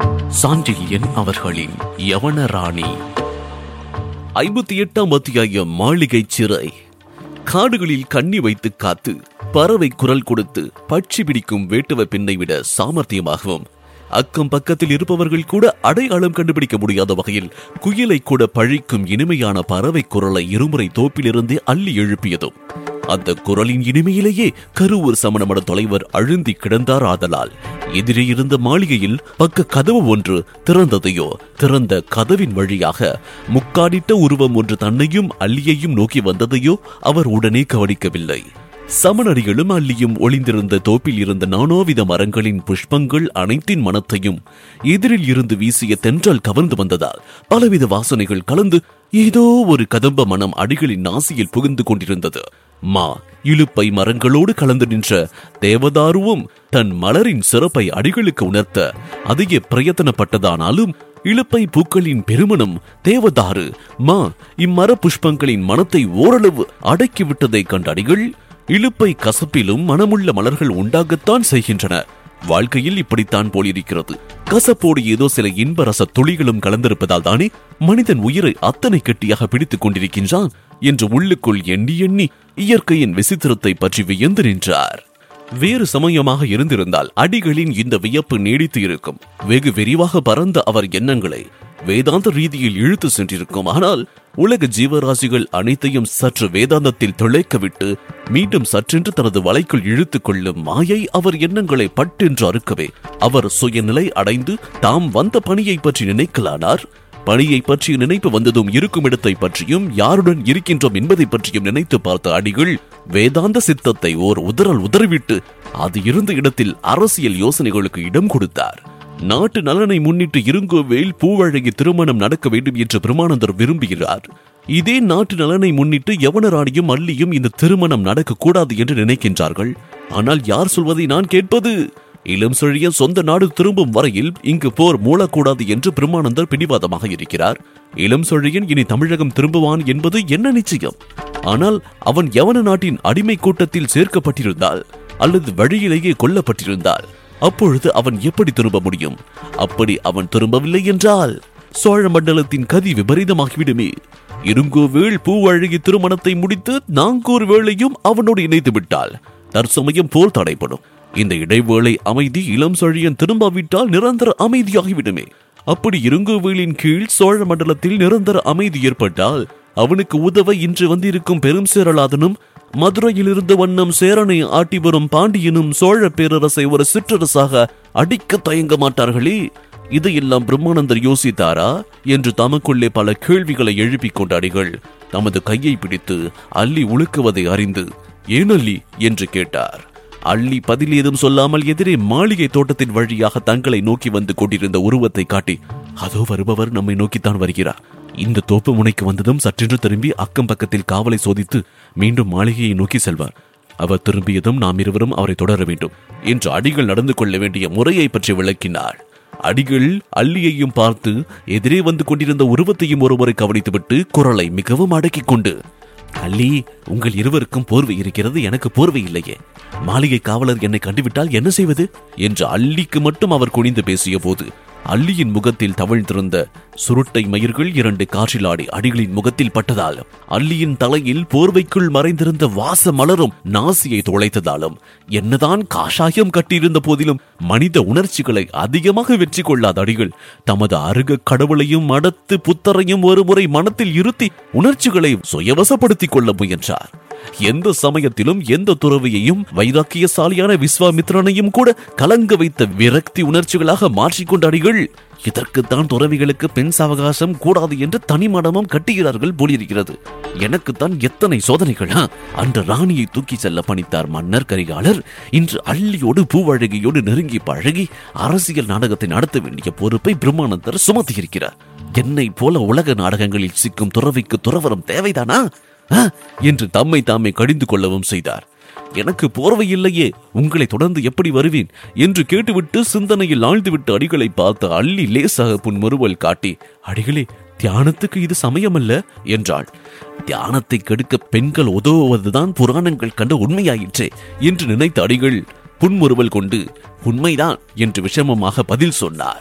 சாண்டில்யன் அவர்களின் யவனராணி ஐம்பத்தி எட்டாம் அத்தியாயம் மாளிகை சிறை காடுகளில் கண்ணி வைத்து காத்து பறவை குரல் கொடுத்து பட்சி பிடிக்கும் வேட்டுவ பெண்ணை விட சாமர்த்தியமாகவும் அக்கம் பக்கத்தில் இருப்பவர்கள் கூட அடையாளம் கண்டுபிடிக்க முடியாத வகையில் குயிலை கூட பழிக்கும் இனிமையான பறவை குரலை இருமுறை தோப்பிலிருந்தே அள்ளி எழுப்பியதும் அந்த குரலின் இனிமையிலேயே கருவூர் சமண மட தலைவர் அழுந்தி கிடந்தார் ஆதலால் எதிரே இருந்த மாளிகையில் பக்க கதவு ஒன்று திறந்ததையோ திறந்த கதவின் வழியாக முக்காடிட்ட உருவம் ஒன்று தன்னையும் அள்ளியையும் நோக்கி வந்ததையோ அவர் உடனே கவனிக்கவில்லை சமணடிகளும் அள்ளியும் ஒளிந்திருந்த தோப்பில் இருந்த நானாவித மரங்களின் புஷ்பங்கள் அனைத்தின் மனத்தையும் எதிரில் இருந்து வீசிய தென்றல் கவர்ந்து வந்ததால் பலவித வாசனைகள் கலந்து ஏதோ ஒரு கதம்ப மனம் அடிகளின் நாசியில் புகுந்து கொண்டிருந்தது மா இழுப்பை மரங்களோடு கலந்து நின்ற தேவதாருவும் தன் மலரின் சிறப்பை அடிகளுக்கு உணர்த்த அதிக பிரயத்தனப்பட்டதானாலும் இழுப்பை பூக்களின் பெருமணம் தேவதாரு மா இம்மர புஷ்பங்களின் மனத்தை ஓரளவு அடக்கிவிட்டதை கண்ட அடிகள் இழுப்பை கசப்பிலும் மனமுள்ள மலர்கள் உண்டாகத்தான் செய்கின்றன வாழ்க்கையில் இப்படித்தான் போலிருக்கிறது கசப்போடு ஏதோ சில இன்ப ரச துளிகளும் கலந்திருப்பதால் தானே மனிதன் உயிரை அத்தனை கெட்டியாக பிடித்துக் கொண்டிருக்கின்றான் என்று உள்ளுக்குள் எண்ணி எண்ணி இயற்கையின் விசித்திரத்தை பற்றி வியந்து நின்றார் வேறு சமயமாக இருந்திருந்தால் அடிகளின் இந்த வியப்பு நீடித்து இருக்கும் வெகு விரிவாக பறந்த அவர் எண்ணங்களை வேதாந்த ரீதியில் இழுத்து சென்றிருக்கும் ஆனால் உலக ஜீவராசிகள் அனைத்தையும் சற்று வேதாந்தத்தில் திளைக்க விட்டு மீண்டும் சற்றென்று தனது வலைக்குள் இழுத்துக் கொள்ளும் மாயை அவர் எண்ணங்களை பட்டென்று அறுக்கவே அவர் சுயநிலை அடைந்து தாம் வந்த பணியை பற்றி நினைக்கலானார் பணியை பற்றிய நினைப்பு வந்ததும் இருக்கும் இடத்தை பற்றியும் யாருடன் இருக்கின்றோம் என்பதை பற்றியும் நினைத்து பார்த்த அடிகள் வேதாந்த சித்தத்தை ஓர் உதறல் உதறிவிட்டு அது இருந்த இடத்தில் அரசியல் யோசனைகளுக்கு இடம் கொடுத்தார் நாட்டு நலனை முன்னிட்டு இருங்கோவேல் பூவழகி திருமணம் நடக்க வேண்டும் என்று பிரமானந்தர் விரும்புகிறார் இதே நாட்டு நலனை முன்னிட்டு யவனராணியும் அள்ளியும் இந்த திருமணம் நடக்கக்கூடாது என்று நினைக்கின்றார்கள் ஆனால் யார் சொல்வதை நான் கேட்பது இளம் செழியன் சொந்த நாடு திரும்பும் வரையில் இங்கு போர் மூளக்கூடாது என்று பிரம்மானந்தர் பிடிவாதமாக இருக்கிறார் இளம் செழியன் இனி தமிழகம் திரும்புவான் என்பது என்ன நிச்சயம் ஆனால் அவன் யவன நாட்டின் அடிமை கூட்டத்தில் சேர்க்கப்பட்டிருந்தால் அல்லது வழியிலேயே கொல்லப்பட்டிருந்தால் அப்பொழுது அவன் எப்படி திரும்ப முடியும் அப்படி அவன் திரும்பவில்லை என்றால் சோழ மண்டலத்தின் கதி விபரீதமாகிவிடுமே இருங்கோவேள் பூவழகி திருமணத்தை முடித்து நாங்கூர் வேளையும் அவனோடு இணைத்து விட்டால் தற்சமயம் போர் தடைப்படும் இந்த இடைவேளை அமைதி இளம் செழியன் திரும்பாவிட்டால் நிரந்தர அமைதியாகிவிடுமே அப்படி இருங்கோவேலின் கீழ் சோழ மண்டலத்தில் நிரந்தர அமைதி ஏற்பட்டால் அவனுக்கு உதவ இன்று வந்திருக்கும் பெரும் சேரலாதனும் மதுரையில் இருந்த வண்ணம் சேரனை ஆட்டி வரும் பாண்டியனும் சோழ பேரரசை ஒரு சிற்றரசாக அடிக்க தயங்க மாட்டார்களே இதையெல்லாம் பிரம்மானந்தர் யோசித்தாரா என்று தமக்குள்ளே பல கேள்விகளை எழுப்பிக் கொண்டாடிகள் தமது கையை பிடித்து அள்ளி உழுக்குவதை அறிந்து ஏன் அள்ளி என்று கேட்டார் அள்ளி பதில் ஏதும் சொல்லாமல் எதிரே மாளிகை தோட்டத்தின் வழியாக தங்களை நோக்கி வந்து கொண்டிருந்த உருவத்தை காட்டி அதோ வருபவர் நம்மை நோக்கித்தான் வருகிறார் இந்த தோப்பு முனைக்கு வந்ததும் சற்றென்று திரும்பி அக்கம் பக்கத்தில் காவலை சோதித்து மீண்டும் மாளிகையை நோக்கி செல்வார் அவர் திரும்பியதும் நாம் இருவரும் அவரை தொடர வேண்டும் என்று அடிகள் நடந்து கொள்ள வேண்டிய முறையை பற்றி விளக்கினார் அடிகள் அள்ளியையும் பார்த்து எதிரே வந்து கொண்டிருந்த உருவத்தையும் ஒருமுறை கவனித்துவிட்டு குரலை மிகவும் அடக்கிக் கொண்டு அள்ளி உங்கள் இருவருக்கும் போர்வை இருக்கிறது எனக்கு போர்வை இல்லையே மாளிகை காவலர் என்னை கண்டுவிட்டால் என்ன செய்வது என்று அள்ளிக்கு மட்டும் அவர் குனிந்து பேசிய போது அள்ளியின் முகத்தில் தவழ்ந்திருந்த சுருட்டை மயிர்கள் இரண்டு காற்றிலாடி அடிகளின் முகத்தில் பட்டதால் அள்ளியின் தலையில் போர்வைக்குள் மறைந்திருந்த வாச மலரும் நாசியை துளைத்ததாலும் என்னதான் காஷாயம் கட்டியிருந்த போதிலும் மனித உணர்ச்சிகளை அதிகமாக வெற்றி கொள்ளாத அடிகள் தமது அருக கடவுளையும் மடத்து புத்தரையும் ஒருமுறை மனத்தில் இருத்தி உணர்ச்சிகளை சுயவசப்படுத்திக் கொள்ள முயன்றார் எந்த சமயத்திலும் எந்த துறவியையும் வைராக்கியசாலியான விஸ்வாமித்திரனையும் கூட கலங்க வைத்த விரக்தி உணர்ச்சிகளாக மாற்றிக்கொண்ட அடிகள் இதற்குத்தான் துறவிகளுக்கு பெண் சாவகாசம் கூடாது என்று தனி மடமும் கட்டுகிறார்கள் போலிருக்கிறது எனக்குத்தான் எத்தனை சோதனைகள் ஆ? அன்று ராணியை தூக்கி செல்ல பணித்தார் மன்னர் கரிகாலர் இன்று அள்ளியோடு பூவழகியோடு நெருங்கி பழகி அரசியல் நாடகத்தை நடத்த வேண்டிய பொறுப்பை பிரம்மானந்தர் சுமத்தியிருக்கிறார் என்னை போல உலக நாடகங்களில் சிக்கும் துறவிக்கு துறவரம் தேவைதானா ஆ? என்று தம்மை தாமே கடிந்து கொள்ளவும் செய்தார் எனக்கு போர்வை இல்லையே உங்களை தொடர்ந்து எப்படி வருவேன் என்று கேட்டுவிட்டு சிந்தனையில் ஆழ்ந்துவிட்டு அடிகளை பார்த்து அள்ளி லேசாக புன்முறுவல் காட்டி அடிகளே தியானத்துக்கு இது சமயமல்ல என்றாள் தியானத்தை கெடுக்க பெண்கள் உதவுவதுதான் புராணங்கள் கண்ட உண்மையாயிற்றே என்று நினைத்த அடிகள் புன்முறுவல் கொண்டு உண்மைதான் என்று விஷமமாக பதில் சொன்னார்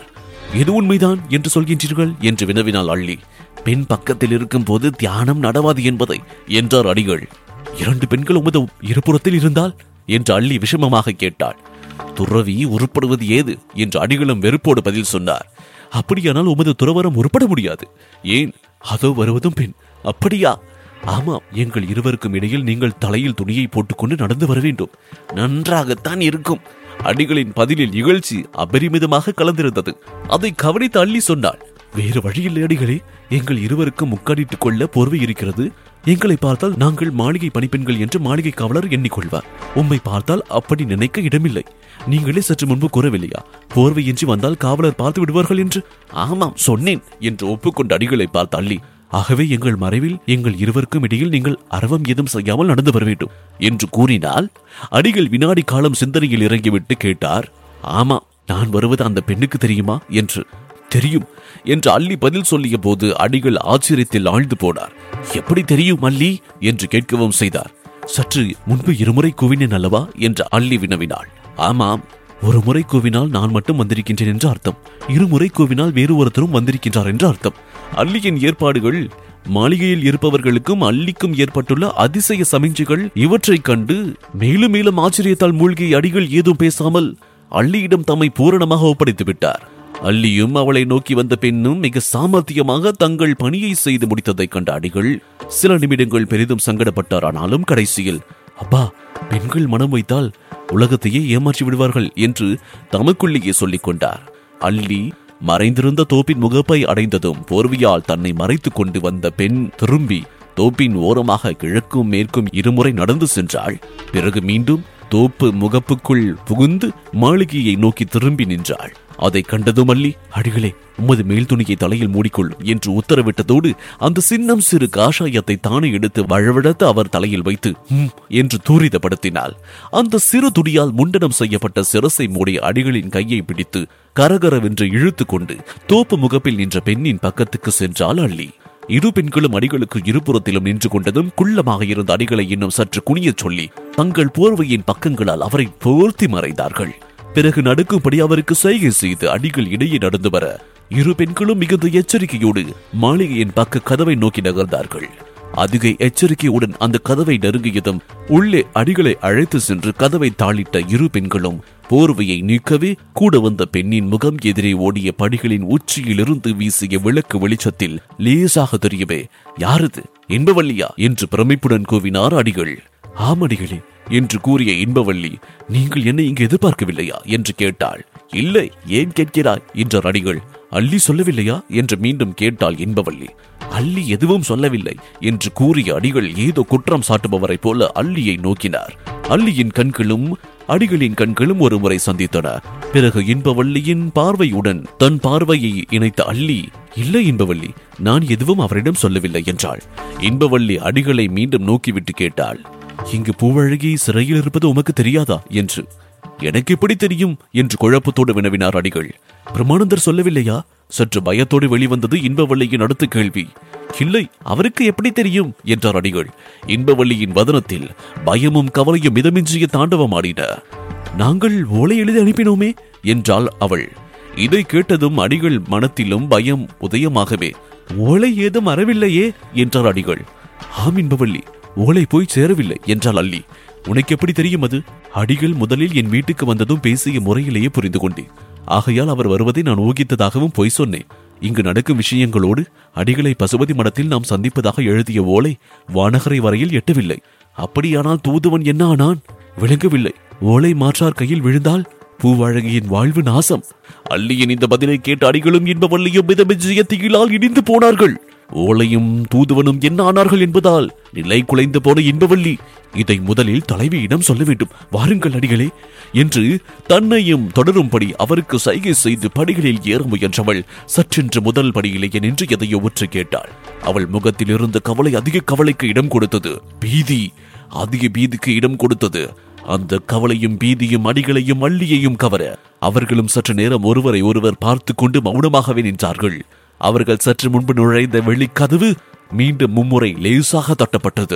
எது உண்மைதான் என்று சொல்கின்றீர்கள் என்று வினவினாள் அள்ளி பெண் பக்கத்தில் இருக்கும் போது தியானம் நடவாது என்பதை என்றார் அடிகள் இரண்டு பெண்கள் உமது இருபுறத்தில் இருந்தால் என்று அள்ளி விஷமமாக கேட்டாள் துறவி உருப்படுவது ஏது என்று அடிகளும் வெறுப்போடு பதில் சொன்னார் அப்படியானால் உமது துறவரம் உருப்பட முடியாது ஏன் அதோ வருவதும் பெண் அப்படியா ஆமாம் எங்கள் இருவருக்கும் இடையில் நீங்கள் தலையில் துணியை போட்டுக்கொண்டு நடந்து வர வேண்டும் நன்றாகத்தான் இருக்கும் அடிகளின் பதிலில் இகழ்ச்சி அபரிமிதமாக கலந்திருந்தது அதை கவனித்து அள்ளி சொன்னாள் வேறு வழியில்லை அடிகளே எங்கள் இருவருக்கும் முக்காடிட்டுக் கொள்ள போர்வை இருக்கிறது எங்களை பார்த்தால் நாங்கள் மாளிகை பணிப்பெண்கள் என்று மாளிகை காவலர் எண்ணிக்கொள்வார் உம்மை பார்த்தால் அப்படி நினைக்க இடமில்லை நீங்களே சற்று முன்பு கூறவில்லையா போர்வையின்றி வந்தால் காவலர் பார்த்து விடுவார்கள் என்று ஆமாம் சொன்னேன் என்று ஒப்புக்கொண்ட அடிகளை பார்த்து அள்ளி ஆகவே எங்கள் மறைவில் எங்கள் இருவருக்கும் இடையில் நீங்கள் அரவம் ஏதும் செய்யாமல் நடந்து வர வேண்டும் என்று கூறினால் அடிகள் வினாடி காலம் சிந்தனையில் இறங்கிவிட்டு கேட்டார் ஆமா நான் வருவது அந்த பெண்ணுக்கு தெரியுமா என்று தெரியும் என்று அள்ளி பதில் சொல்லிய போது அடிகள் ஆச்சரியத்தில் ஆழ்ந்து போனார் எப்படி தெரியும் அள்ளி என்று கேட்கவும் செய்தார் சற்று முன்பு இருமுறை கூவினேன் அல்லவா என்று அள்ளி வினவினாள் ஆமாம் ஒரு முறை கூவினால் நான் மட்டும் வந்திருக்கின்றேன் என்று அர்த்தம் இருமுறை கூவினால் வேறு ஒருத்தரும் வந்திருக்கின்றார் என்று அர்த்தம் அள்ளியின் ஏற்பாடுகள் மாளிகையில் இருப்பவர்களுக்கும் அள்ளிக்கும் ஏற்பட்டுள்ள அதிசய சமிஞ்சைகள் இவற்றைக் கண்டு மேலும் மேலும் ஆச்சரியத்தால் மூழ்கிய அடிகள் ஏதும் பேசாமல் அள்ளியிடம் தம்மை பூரணமாக ஒப்படைத்து விட்டார் அள்ளியும் அவளை நோக்கி வந்த பெண்ணும் மிக சாமர்த்தியமாக தங்கள் பணியை செய்து முடித்ததைக் கண்ட அடிகள் சில நிமிடங்கள் பெரிதும் சங்கடப்பட்டார் ஆனாலும் கடைசியில் அப்பா பெண்கள் மனம் வைத்தால் உலகத்தையே ஏமாற்றி விடுவார்கள் என்று தமக்குள்ளேயே சொல்லிக் கொண்டார் அள்ளி மறைந்திருந்த தோப்பின் முகப்பை அடைந்ததும் போர்வையால் தன்னை மறைத்துக் கொண்டு வந்த பெண் திரும்பி தோப்பின் ஓரமாக கிழக்கும் மேற்கும் இருமுறை நடந்து சென்றாள் பிறகு மீண்டும் தோப்பு முகப்புக்குள் புகுந்து மாளிகையை நோக்கி திரும்பி நின்றாள் அதை கண்டதும் அள்ளி அடிகளே உமது மேல் துணியை தலையில் மூடிக்கொள் என்று உத்தரவிட்டதோடு அந்த சின்னம் சிறு காஷாயத்தை தானே எடுத்து வழவழத்து அவர் தலையில் வைத்து "ம்" என்று தூரிதப்படுத்தினாள் அந்த சிறு துடியால் முண்டனம் செய்யப்பட்ட சிரசை மூடிய அடிகளின் கையை பிடித்து கரகரவென்று இழுத்து கொண்டு தோப்பு முகப்பில் நின்ற பெண்ணின் பக்கத்துக்கு சென்றாள் அள்ளி இரு பெண்களும் அடிகளுக்கு இருபுறத்திலும் நின்று கொண்டதும் குள்ளமாக இருந்த அடிகளை இன்னும் சற்று குனியச் சொல்லி தங்கள் போர்வையின் பக்கங்களால் அவரை போர்த்தி மறைந்தார்கள் பிறகு நடுக்கும்படி அவருக்கு செய்கை செய்து அடிகள் இடையே நடந்து வர இரு பெண்களும் மிகுந்த எச்சரிக்கையோடு மாளிகையின் பக்க கதவை நோக்கி நகர்ந்தார்கள் அதிக எச்சரிக்கையுடன் அந்த கதவை நெருங்கியதும் உள்ளே அடிகளை அழைத்து சென்று கதவை தாளிட்ட இரு பெண்களும் போர்வையை நீக்கவே கூட வந்த பெண்ணின் முகம் எதிரே ஓடிய படிகளின் உச்சியிலிருந்து வீசிய விளக்கு வெளிச்சத்தில் லேசாக தெரியவே யாரது இன்பவல்லியா என்று பிரமிப்புடன் கூவினார் அடிகள் ஆமடிகளே என்று கூறிய இன்பவள்ளி நீங்கள் என்னை இங்கு எதிர்பார்க்கவில்லையா என்று கேட்டாள் இல்லை ஏன் கேட்கிறாய் என்றார் அடிகள் அள்ளி சொல்லவில்லையா என்று மீண்டும் கேட்டாள் இன்பவள்ளி அள்ளி எதுவும் சொல்லவில்லை என்று கூறிய அடிகள் ஏதோ குற்றம் சாட்டுபவரைப் போல அள்ளியை நோக்கினார் அள்ளியின் கண்களும் அடிகளின் கண்களும் ஒரு முறை சந்தித்தன பிறகு இன்பவள்ளியின் பார்வையுடன் தன் பார்வையை இணைத்த அள்ளி இல்லை இன்பவள்ளி நான் எதுவும் அவரிடம் சொல்லவில்லை என்றாள் இன்பவள்ளி அடிகளை மீண்டும் நோக்கிவிட்டு கேட்டாள் இங்கு பூவழகி சிறையில் இருப்பது உமக்கு தெரியாதா என்று எனக்கு எப்படி தெரியும் என்று குழப்பத்தோடு வினவினார் அடிகள் பிரமானந்தர் சொல்லவில்லையா சற்று பயத்தோடு வெளிவந்தது இன்பவள்ளியின் அடுத்த கேள்வி இல்லை அவருக்கு எப்படி தெரியும் என்றார் அடிகள் இன்பவள்ளியின் வதனத்தில் பயமும் கவலையும் மிதமிஞ்சிய தாண்டவமாடின நாங்கள் ஓலை எழுதி அனுப்பினோமே என்றாள் அவள் இதை கேட்டதும் அடிகள் மனத்திலும் பயம் உதயமாகவே ஓலை ஏதும் வரவில்லையே என்றார் அடிகள் ஆம் இன்பவள்ளி ஓலை போய் சேரவில்லை என்றாள் அள்ளி உனக்கு எப்படி தெரியும் அது அடிகள் முதலில் என் வீட்டுக்கு வந்ததும் பேசிய முறையிலேயே புரிந்து கொண்டேன் ஆகையால் அவர் வருவதை நான் ஊகித்ததாகவும் பொய் சொன்னேன் இங்கு நடக்கும் விஷயங்களோடு அடிகளை பசுபதி மடத்தில் நாம் சந்திப்பதாக எழுதிய ஓலை வானகரை வரையில் எட்டவில்லை அப்படியானால் தூதுவன் என்ன ஆனான் விளங்கவில்லை ஓலை மாற்றார் கையில் விழுந்தால் பூவாழகியின் வாழ்வு நாசம் அள்ளியின் இந்த பதிலை கேட்ட அடிகளும் இன்பவள்ளியும் மிதமிஞ்சிய திகிலால் இடிந்து போனார்கள் ஓலையும் தூதுவனும் என்ன ஆனார்கள் என்பதால் நிலை குலைந்து போன இன்பவள்ளி இதை முதலில் தலைவியிடம் சொல்ல வேண்டும் வாருங்கள் அடிகளே என்று தன்னையும் தொடரும்படி அவருக்கு சைகை செய்து படிகளில் ஏற முயன்றவள் சற்றென்று முதல் படியிலேயே நின்று எதையோ உற்று கேட்டாள் அவள் முகத்தில் இருந்த கவலை அதிக கவலைக்கு இடம் கொடுத்தது பீதி அதிக பீதிக்கு இடம் கொடுத்தது அந்த கவலையும் பீதியும் அடிகளையும் அள்ளியையும் கவர அவர்களும் சற்று நேரம் ஒருவரை ஒருவர் பார்த்து கொண்டு மௌனமாகவே நின்றார்கள் அவர்கள் சற்று முன்பு நுழைந்த வெளிக்கதவு மீண்டும் மும்முறை லேசாக தட்டப்பட்டது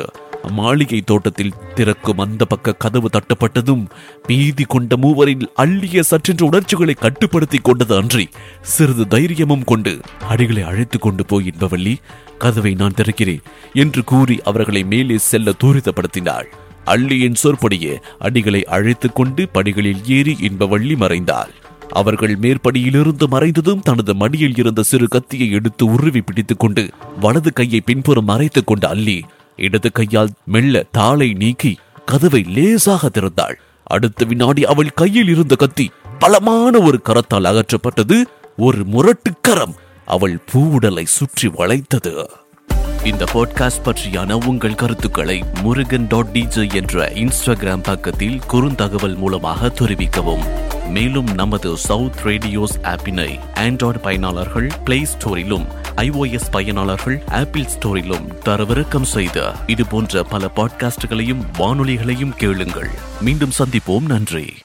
மாளிகை தோட்டத்தில் திறக்கும் அந்த பக்க கதவு தட்டப்பட்டதும் பீதி கொண்ட மூவரில் அள்ளிய சற்றென்ற உணர்ச்சிகளை கட்டுப்படுத்திக் கொண்டது அன்றி சிறிது தைரியமும் கொண்டு அடிகளை அழைத்துக் கொண்டு போய் இன்பவள்ளி கதவை நான் திறக்கிறேன் என்று கூறி அவர்களை மேலே செல்ல தூரிதப்படுத்தினாள் அள்ளியின் சொற்படியே அடிகளை அழைத்துக் கொண்டு படிகளில் ஏறி இன்பவள்ளி மறைந்தாள் அவர்கள் மேற்படியிலிருந்து மறைந்ததும் தனது மடியில் இருந்த சிறு கத்தியை எடுத்து உருவி பிடித்துக் கொண்டு வலது கையை பின்புறம் மறைத்துக் கொண்ட அல்லி இடது கையால் மெல்ல தாளை நீக்கி கதவை லேசாக திறந்தாள் அடுத்த வினாடி அவள் கையில் இருந்த கத்தி பலமான ஒரு கரத்தால் அகற்றப்பட்டது ஒரு முரட்டுக்கரம் அவள் பூவுடலை சுற்றி வளைத்தது இந்த பாட்காஸ்ட் பற்றியான உங்கள் கருத்துக்களை முருகன் டாட் டிஜே என்ற இன்ஸ்டாகிராம் பக்கத்தில் குறுந்தகவல் மூலமாக தெரிவிக்கவும் மேலும் நமது சவுத் ரேடியோஸ் ஆப்பினை ஆண்ட்ராய்டு பயனாளர்கள் பிளே ஸ்டோரிலும் ஐஓஎஸ் பயனாளர்கள் ஆப்பிள் ஸ்டோரிலும் தரவிறக்கம் செய்த இது போன்ற பல பாட்காஸ்டுகளையும் வானொலிகளையும் கேளுங்கள் மீண்டும் சந்திப்போம் நன்றி